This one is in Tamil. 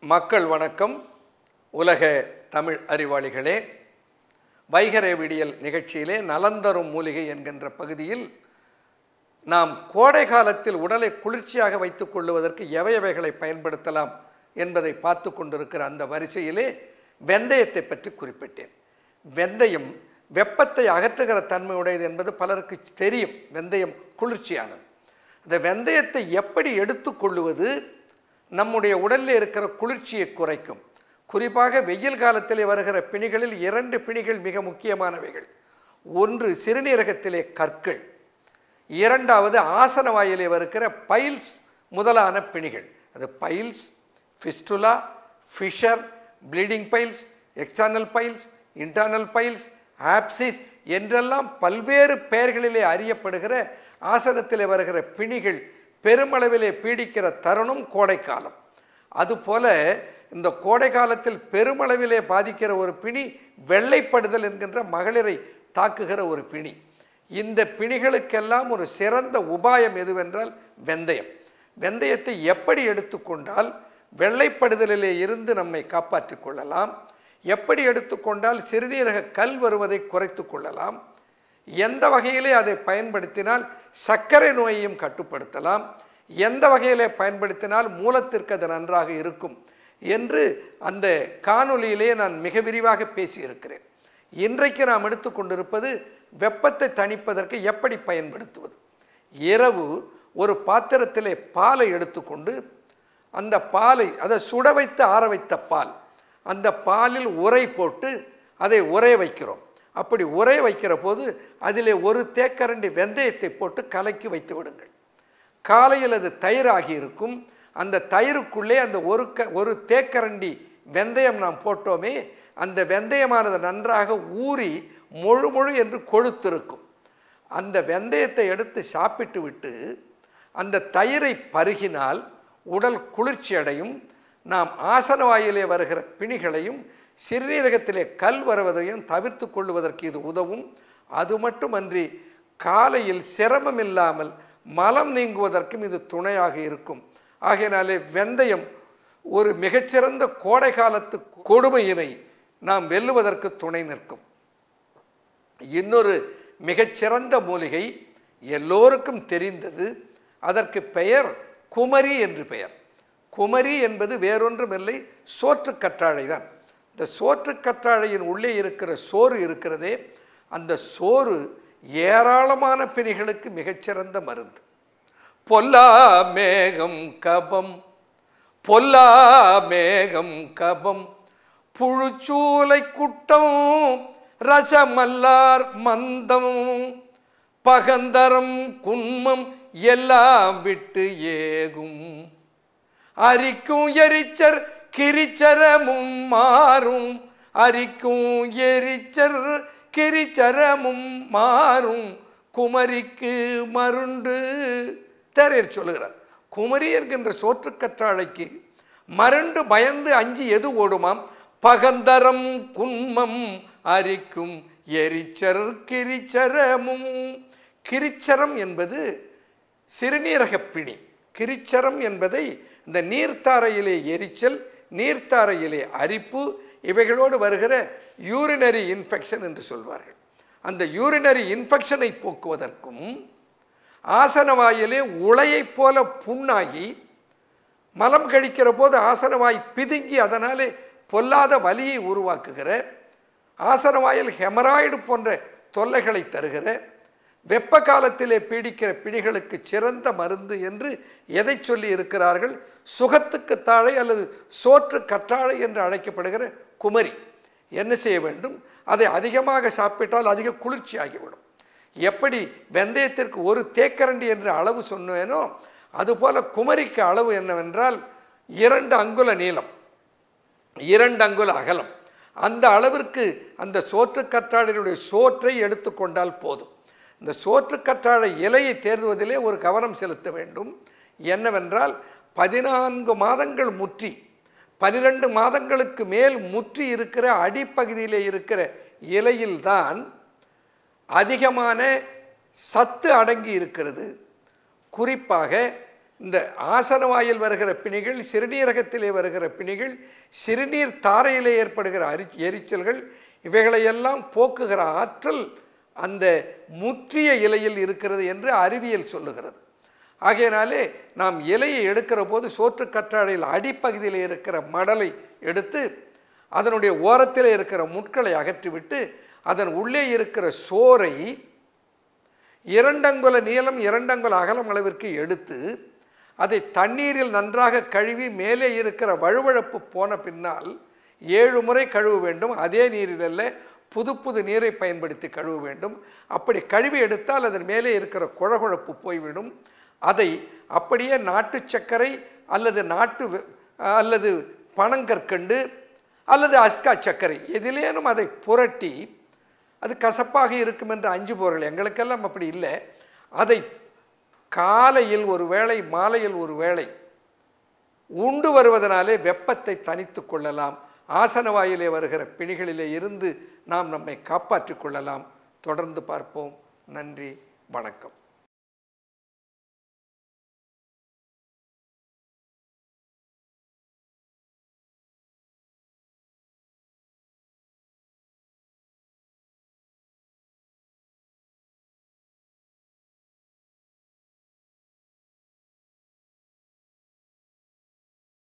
மக்கள் வணக்கம் உலக தமிழ் அறிவாளிகளே வைகரை விடியல் நிகழ்ச்சியிலே நலந்தரும் மூலிகை என்கின்ற பகுதியில் நாம் கோடை காலத்தில் உடலை குளிர்ச்சியாக வைத்துக் கொள்ளுவதற்கு எவை எவைகளை பயன்படுத்தலாம் என்பதை பார்த்து கொண்டிருக்கிற அந்த வரிசையிலே வெந்தயத்தை பற்றி குறிப்பிட்டேன் வெந்தயம் வெப்பத்தை அகற்றுகிற தன்மை உடையது என்பது பலருக்கு தெரியும் வெந்தயம் குளிர்ச்சியானது இந்த வெந்தயத்தை எப்படி எடுத்துக்கொள்ளுவது நம்முடைய உடலில் இருக்கிற குளிர்ச்சியை குறைக்கும் குறிப்பாக வெயில் காலத்திலே வருகிற பிணிகளில் இரண்டு பிணிகள் மிக முக்கியமானவைகள் ஒன்று சிறுநீரகத்திலே கற்கள் இரண்டாவது ஆசன வாயிலே வருகிற பைல்ஸ் முதலான பிணிகள் அது piles fistula fissure bleeding piles external piles internal piles abscess என்றெல்லாம் பல்வேறு பெயர்களிலே அறியப்படுகிற ஆசனத்திலே வருகிற பிணிகள் பெருமளவிலே பீடிக்கிற தருணம் கோடைக்காலம் அதுபோல இந்த கோடை காலத்தில் பெருமளவிலே பாதிக்கிற ஒரு பிணி வெள்ளைப்படுதல் என்கின்ற மகளிரை தாக்குகிற ஒரு பிணி இந்த பிணிகளுக்கெல்லாம் ஒரு சிறந்த உபாயம் எதுவென்றால் வெந்தயம் வெந்தயத்தை எப்படி எடுத்துக்கொண்டால் வெள்ளைப்படுதலிலே இருந்து நம்மை காப்பாற்றிக் கொள்ளலாம் எப்படி எடுத்துக்கொண்டால் சிறுநீரக கல் வருவதை குறைத்து கொள்ளலாம் எந்த வகையிலே அதை பயன்படுத்தினால் சர்க்கரை நோயையும் கட்டுப்படுத்தலாம் எந்த வகையிலே பயன்படுத்தினால் மூலத்திற்கு அது நன்றாக இருக்கும் என்று அந்த காணொலியிலே நான் மிக விரிவாக பேசியிருக்கிறேன் இன்றைக்கு நாம் எடுத்துக்கொண்டிருப்பது வெப்பத்தை தணிப்பதற்கு எப்படி பயன்படுத்துவது இரவு ஒரு பாத்திரத்திலே பாலை எடுத்துக்கொண்டு அந்த பாலை அதை சுட வைத்து ஆற வைத்த பால் அந்த பாலில் உரை போட்டு அதை உரைய வைக்கிறோம் அப்படி உரைய வைக்கிற போது அதிலே ஒரு தேக்கரண்டி வெந்தயத்தை போட்டு கலக்கி வைத்து விடுங்கள் காலையில் அது தயிராகி இருக்கும் அந்த தயிருக்குள்ளே அந்த ஒரு க ஒரு தேக்கரண்டி வெந்தயம் நாம் போட்டோமே அந்த வெந்தயமானது நன்றாக ஊறி முழு முழு என்று கொழுத்திருக்கும் அந்த வெந்தயத்தை எடுத்து சாப்பிட்டு விட்டு அந்த தயிரை பருகினால் உடல் குளிர்ச்சி அடையும் நாம் ஆசன வாயிலே வருகிற பிணிகளையும் சிறுநீரகத்திலே கல் வருவதையும் தவிர்த்து கொள்வதற்கு இது உதவும் அது மட்டுமன்றி காலையில் சிரமம் இல்லாமல் மலம் நீங்குவதற்கும் இது துணையாக இருக்கும் ஆகையினாலே வெந்தயம் ஒரு மிகச்சிறந்த கோடை காலத்து கொடுமையினை நாம் வெல்லுவதற்கு துணை நிற்கும் இன்னொரு மிகச்சிறந்த மூலிகை எல்லோருக்கும் தெரிந்தது அதற்கு பெயர் குமரி என்று பெயர் குமரி என்பது வேறொன்றுமில்லை சோற்று கற்றாழை தான் இந்த சோற்று கற்றாழையின் உள்ளே இருக்கிற சோறு இருக்கிறதே அந்த சோறு ஏராளமான பிணிகளுக்கு மிகச்சிறந்த மருந்து பொல்லா மேகம் கபம் பொல்லா மேகம் கபம் புழுச்சூலை குட்டம் ரசமல்லார் மந்தம் பகந்தரம் குன்மம் எல்லாம் விட்டு ஏகும் அரிக்கும் எரிச்சர் கிரிச்சரமும் மாறும் அரிக்கும் எரிச்சர் கிரிச்சரமும் மாறும் குமரிக்கு மருண்டு தேரையர் சொல்லுகிறார் குமரி என்கின்ற சோற்றுக்கற்றாழைக்கு மருண்டு பயந்து அஞ்சி எது ஓடுமாம் பகந்தரம் குன்மம் அரிக்கும் எரிச்சர் கிரிச்சரமும் கிரிச்சரம் என்பது சிறுநீரகப் பிணி கிரிச்சரம் என்பதை இந்த நீர்த்தாரையிலே எரிச்சல் நீர்த்தாரையிலே அரிப்பு இவைகளோடு வருகிற யூரினரி இன்ஃபெக்ஷன் என்று சொல்வார்கள் அந்த யூரினரி இன்ஃபெக்ஷனை போக்குவதற்கும் ஆசனவாயிலே உளையைப் போல புண்ணாகி மலம் கழிக்கிற போது ஆசனவாய் பிதுங்கி அதனாலே பொல்லாத வலியை உருவாக்குகிற ஆசனவாயில் ஹெமராய்டு போன்ற தொல்லைகளை தருகிற வெப்ப காலத்திலே பீடிக்கிற பிணிகளுக்கு சிறந்த மருந்து என்று எதை சொல்லி இருக்கிறார்கள் சுகத்துக்கு தாழை அல்லது சோற்று கற்றாழை என்று அழைக்கப்படுகிற குமரி என்ன செய்ய வேண்டும் அதை அதிகமாக சாப்பிட்டால் அதிக குளிர்ச்சி ஆகிவிடும் எப்படி வெந்தயத்திற்கு ஒரு தேக்கரண்டி என்ற அளவு சொன்னேனோ அதுபோல குமரிக்கு அளவு என்னவென்றால் இரண்டு அங்குல நீளம் இரண்டு அங்குல அகலம் அந்த அளவிற்கு அந்த சோற்று கற்றாழையுடைய சோற்றை எடுத்துக்கொண்டால் போதும் இந்த சோற்று கற்றாழை இலையை தேர்வதிலே ஒரு கவனம் செலுத்த வேண்டும் என்னவென்றால் பதினான்கு மாதங்கள் முற்றி பனிரெண்டு மாதங்களுக்கு மேல் முற்றி இருக்கிற அடிப்பகுதியிலே இருக்கிற இலையில்தான் அதிகமான சத்து அடங்கி இருக்கிறது குறிப்பாக இந்த ஆசனவாயில் வருகிற பிணிகள் சிறுநீரகத்திலே வருகிற பிணிகள் சிறுநீர் தாரையிலே ஏற்படுகிற அரி எரிச்சல்கள் இவைகளையெல்லாம் போக்குகிற ஆற்றல் அந்த முற்றிய இலையில் இருக்கிறது என்று அறிவியல் சொல்லுகிறது ஆகையினாலே நாம் இலையை எடுக்கிற போது சோற்று கற்றாழையில் அடிப்பகுதியில் இருக்கிற மடலை எடுத்து அதனுடைய ஓரத்தில் இருக்கிற முட்களை அகற்றிவிட்டு அதன் உள்ளே இருக்கிற சோறை இரண்டங்குல நீளம் இரண்டங்குல அகலம் அளவிற்கு எடுத்து அதை தண்ணீரில் நன்றாக கழுவி மேலே இருக்கிற வழுவழப்பு போன பின்னால் ஏழு முறை கழுவ வேண்டும் அதே நீரில் அல்ல புது புது நீரை பயன்படுத்தி கழுவ வேண்டும் அப்படி கழுவி எடுத்தால் அதன் மேலே இருக்கிற குழகுழப்பு போய்விடும் அதை அப்படியே நாட்டு சர்க்கரை அல்லது நாட்டு வெ- அல்லது பனங்கற்கண்டு அல்லது அஸ்கா சர்க்கரை எதிலேனும் அதை புரட்டி அது கசப்பாக இருக்கும் என்று அஞ்சு பொருள் எங்களுக்கெல்லாம் அப்படி இல்லை அதை காலையில் ஒரு வேளை மாலையில் ஒரு வேளை உண்டு வருவதனாலே வெப்பத்தை தனித்து கொள்ளலாம் ஆசன வாயிலே வருகிற பிணிகளிலே இருந்து நாம் நம்மை காப்பாற்றிக் கொள்ளலாம் தொடர்ந்து பார்ப்போம் நன்றி வணக்கம்